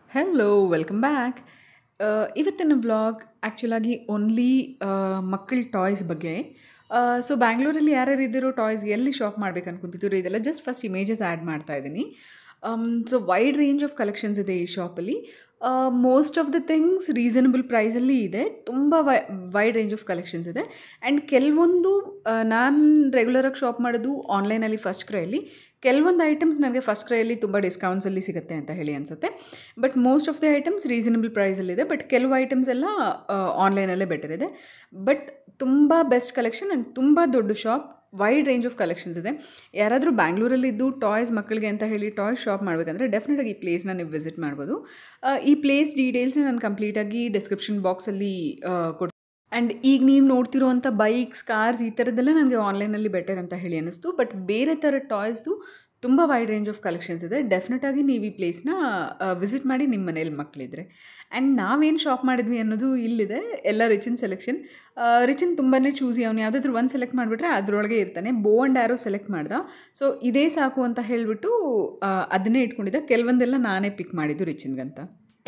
Hello welcome back ಇವತ್ತಿನ vlog ಆ್ಯಕ್ಚುಲಾಗಿ only ಮಕ್ಕಳ ಟಾಯ್ಸ್ ಬಗ್ಗೆ ಸೊ ಬ್ಯಾಂಗ್ಳೂರಲ್ಲಿ ಯಾರ್ಯಾರು ಇದ್ದಿರೋ ಟಾಯ್ಸ್ ಎಲ್ಲಿ ಶಾಪ್ ಮಾಡ್ಬೇಕು ಅನ್ಕೊಂತಿದ್ರು ಇದೆಲ್ಲ ಜಸ್ಟ್ ಫಸ್ಟ್ ಇಮೇಜಸ್ ಆ್ಯಡ್ ಮಾಡ್ತಾ ಇದ್ದೀನಿ so wide range of collections ಇದೆ ಈ ಶಾಪಲ್ಲಿ most of the things reasonable ಪ್ರೈಸಲ್ಲಿ ಇದೆ ತುಂಬ ವೈ ವೈಡ್ ರೇಂಜ್ ಆಫ್ ಕಲೆಕ್ಷನ್ಸ್ ಇದೆ ಆ್ಯಂಡ್ ಕೆಲವೊಂದು ನಾನು ರೆಗ್ಯುಲರಾಗಿ ಶಾಪ್ ಮಾಡೋದು ಆನ್ಲೈನಲ್ಲಿ ಫಸ್ಟ್ ಕ್ರೈಯಲ್ಲಿ ಕೆಲವೊಂದು ಐಟಮ್ಸ್ ನನಗೆ ಫಸ್ಟ್ ಕ್ರೈಯಲ್ಲಿ ತುಂಬ ಡಿಸ್ಕೌಂಟ್ಸಲ್ಲಿ ಸಿಗುತ್ತೆ ಅಂತ ಹೇಳಿ ಅನಿಸುತ್ತೆ but most of the items reasonable ಪ್ರೈಸಲ್ಲಿದೆ ಬಟ್ ಕೆಲವು ಐಟಮ್ಸ್ ಎಲ್ಲ ಆನ್ಲೈನಲ್ಲೇ ಬೆಟರ್ ಇದೆ ಬಟ್ ತುಂಬ ಬೆಸ್ಟ್ ಕಲೆಕ್ಷನ್ ಆ್ಯಂಡ್ ತುಂಬ ದೊಡ್ಡ shop wide range of collections ಇದೆ ಯಾರಾದರೂ ಬ್ಯಾಂಗ್ಳೂರಲ್ಲಿದ್ದು ಟಾಯ್ಸ್ ಮಕ್ಕಳಿಗೆ ಅಂತ ಹೇಳಿ ಟಾಯ್ಸ್ ಶಾಪ್ ಮಾಡಬೇಕಂದ್ರೆ ಡೆಫಿನೆಟಾಗಿ ಈ ಪ್ಲೇಸ್ನ ನೀವು ವಿಸಿಟ್ ಮಾಡ್ಬೋದು ಈ ಪ್ಲೇಸ್ ಡೀಟೇಲ್ಸ್ನ ನಾನು ಕಂಪ್ಲೀಟಾಗಿ ಡಿಸ್ಕ್ರಿಪ್ಷನ್ ಬಾಕ್ಸಲ್ಲಿ ಕೊಡ್ತೀನಿ ಆ್ಯಂಡ್ ಈಗ ನೀವು ನೋಡ್ತಿರೋವಂಥ ಬೈಕ್ಸ್ ಕಾರ್ಸ್ ಈ ಥರದ್ದೆಲ್ಲ ನನಗೆ ಆನ್ಲೈನಲ್ಲಿ ಬೆಟರ್ ಅಂತ ಹೇಳಿ ಅನ್ನಿಸ್ತು ಬಟ್ ಬೇರೆ ಥರ ಟಾಯ್ಸ್ದು ತುಂಬ ವೈಡ್ ರೇಂಜ್ ಆಫ್ ಕಲೆಕ್ಷನ್ಸ್ ಇದೆ ಡೆಫಿನೆಟಾಗಿ ನೀವು ಈ ಪ್ಲೇಸ್ನ ವಿಸಿಟ್ ಮಾಡಿ ನಿಮ್ಮ ಮನೇಲಿ ಮಕ್ಕಳಿದ್ರೆ ಆ್ಯಂಡ್ ನಾವೇನು ಶಾಪ್ ಮಾಡಿದ್ವಿ ಅನ್ನೋದು ಇಲ್ಲಿದೆ ಎಲ್ಲ ರಿಚಿನ್ ಸೆಲೆಕ್ಷನ್ ರಿಚಿನ್ ತುಂಬಾ ಚೂಸಿ ಅವನು ಯಾವುದಾದ್ರೂ ಒಂದು ಸೆಲೆಕ್ಟ್ ಮಾಡಿಬಿಟ್ರೆ ಅದರೊಳಗೆ ಇರ್ತಾನೆ ಬೋ ಆ್ಯಂಡ್ ಆ್ಯರೋ ಸೆಲೆಕ್ಟ್ ಮಾಡ್ದ ಸೊ ಇದೇ ಸಾಕು ಅಂತ ಹೇಳಿಬಿಟ್ಟು ಅದನ್ನೇ ಇಟ್ಕೊಂಡಿದ್ದ ಕೆಲವೊಂದೆಲ್ಲ ನಾನೇ ಪಿಕ್ ಮಾಡಿದ್ದು ರಿಚಿನ್ಗಂತ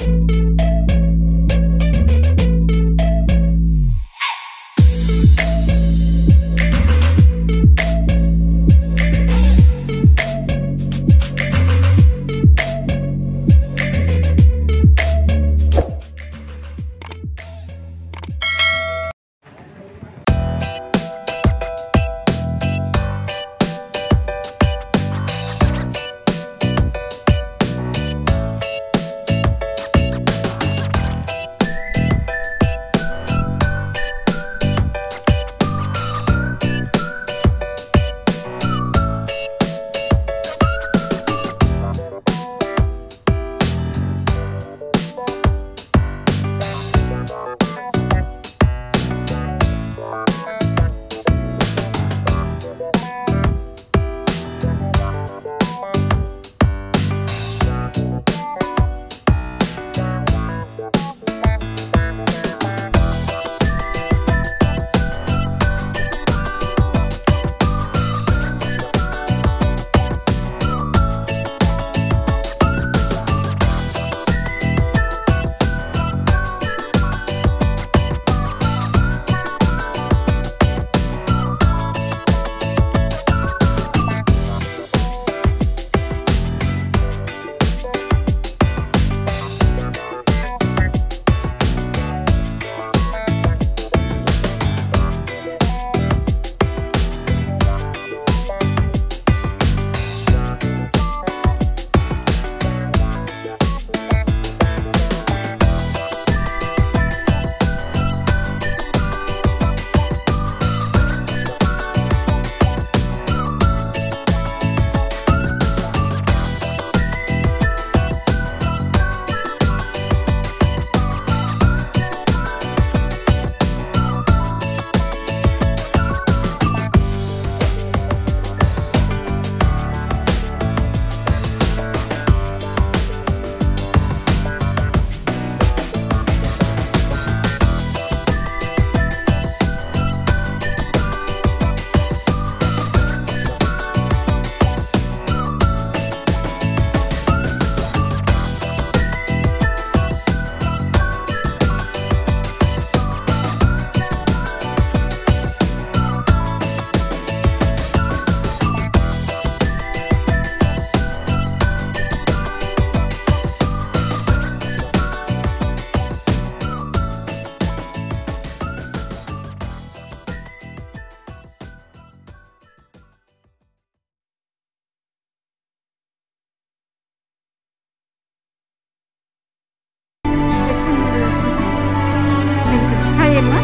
ಹಾಯ್ ಅಮ್ಮ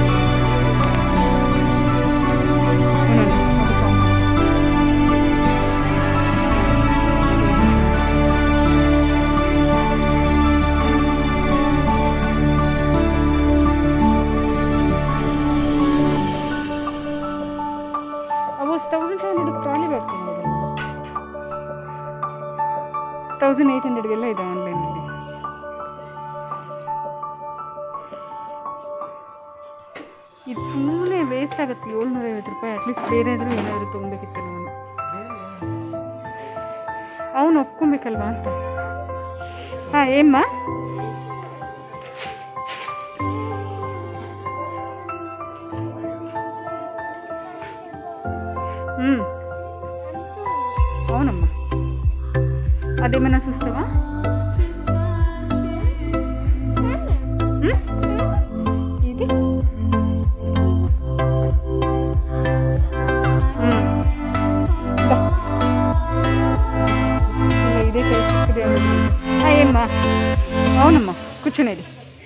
ಅವು thousand five hundred trolley bag thousand eight ಹಂಡ್ರೆಡ್ಗೆಲ್ಲ ಇದೆ ಆನ್ಲೈನಲ್ಲಿ ಇದು ಸುಮ್ಮನೆ ವೇಸ್ಟ್ ಆಗುತ್ತೆ ಏಳ್ನೂರ ಐವತ್ತು ರೂಪಾಯಿ ಅಟ್ಲೀಸ್ಟ್ ಬೇರೆ ಆದರೂ ಏನಾದರೂ ತೊಗೊಬೇಕಿತ್ತು ನಾನು ಅವನು ಒಪ್ಕೊಬೇಕಲ್ವಾ ಅಂತ ಹಾಂ ಏಮ್ಮ అదేమైనా చూస్తావా ఉమ్? ఇది ఉమ్. దా. ఇంకా ఇదే చేస్తుంది ఏమ్మా అవునమ్మా కూర్చునేది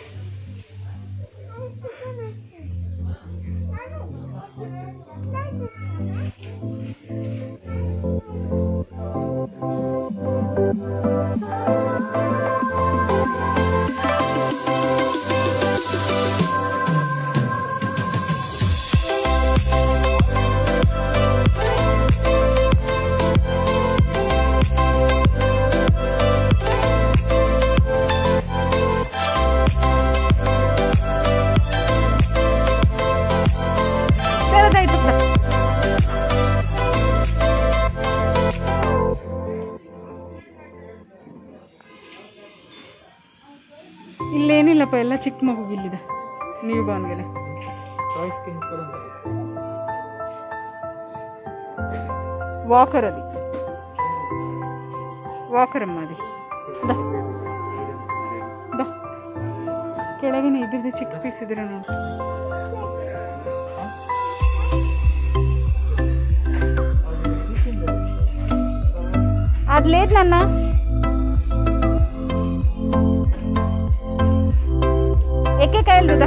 ತೆರೆದಾಯ್ತು ಬಿಡ. ಇಲ್ಲೇನಿಲ್ಲಪ್ಪ ಎಲ್ಲ ಚಿಕ್ಕ ಮಗುಗಿಲ್ಲಿದೆ ನೀವು ಬಾನ್ಗೆಲೆ ವಾಕರ್ ಅದು ವಾಕರ್ ಅಮ್ಮ ಅದು ದ. ದ. ಕೆಳಗಿನ ಇದ್ರದ್ದು ಚಿಕ್ಕ ಪೀಸ್ ಇದ್ರೆ ನೋಡಿ అది లేదు నాన్న ఎక్కే కాయలు చూద్దా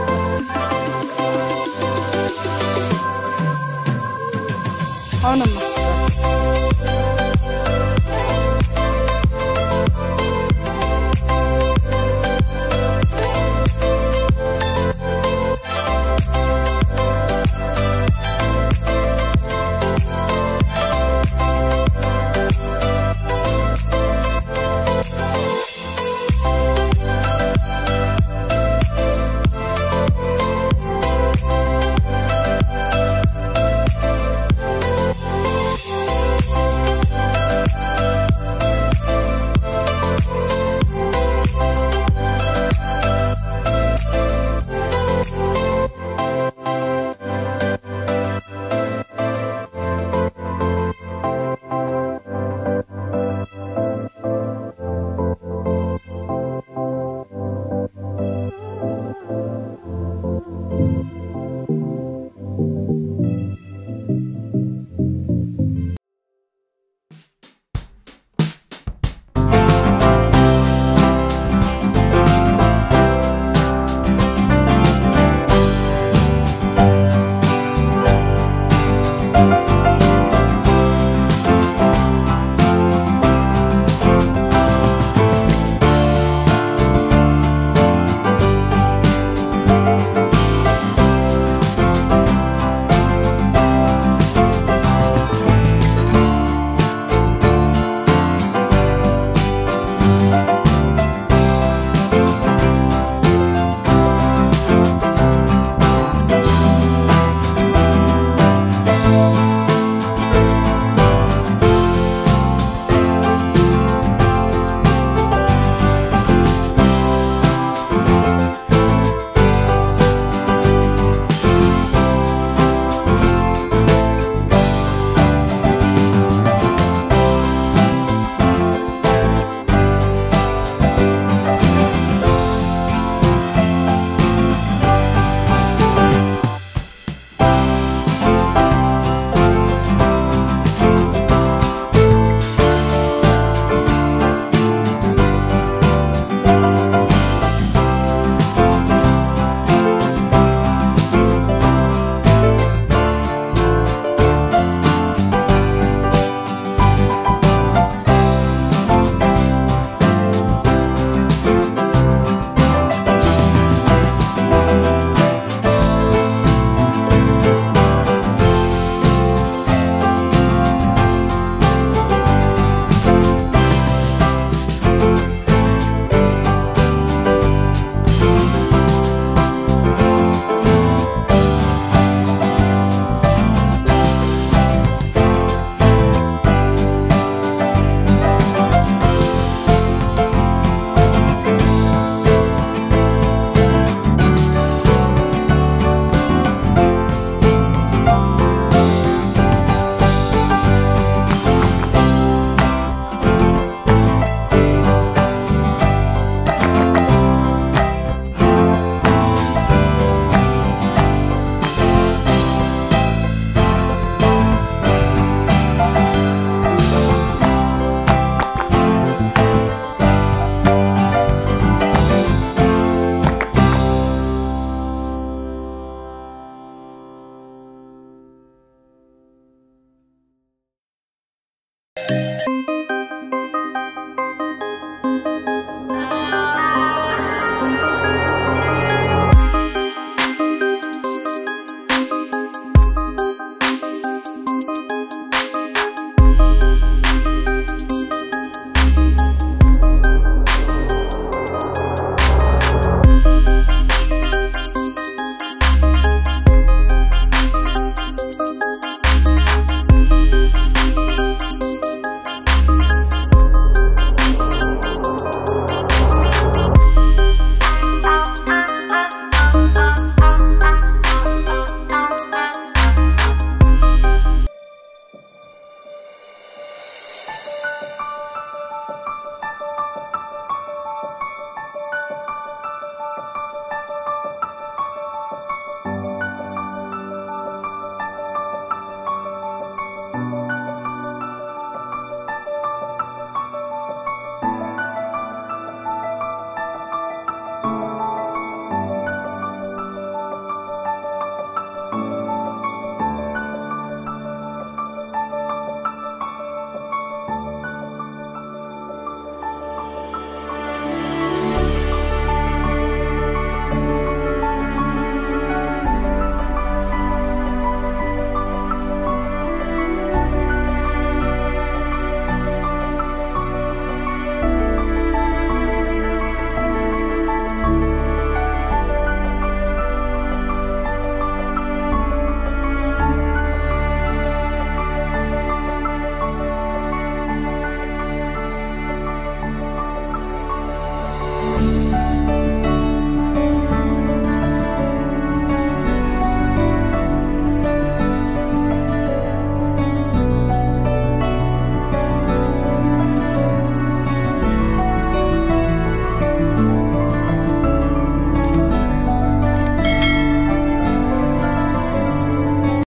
అవునమ్మా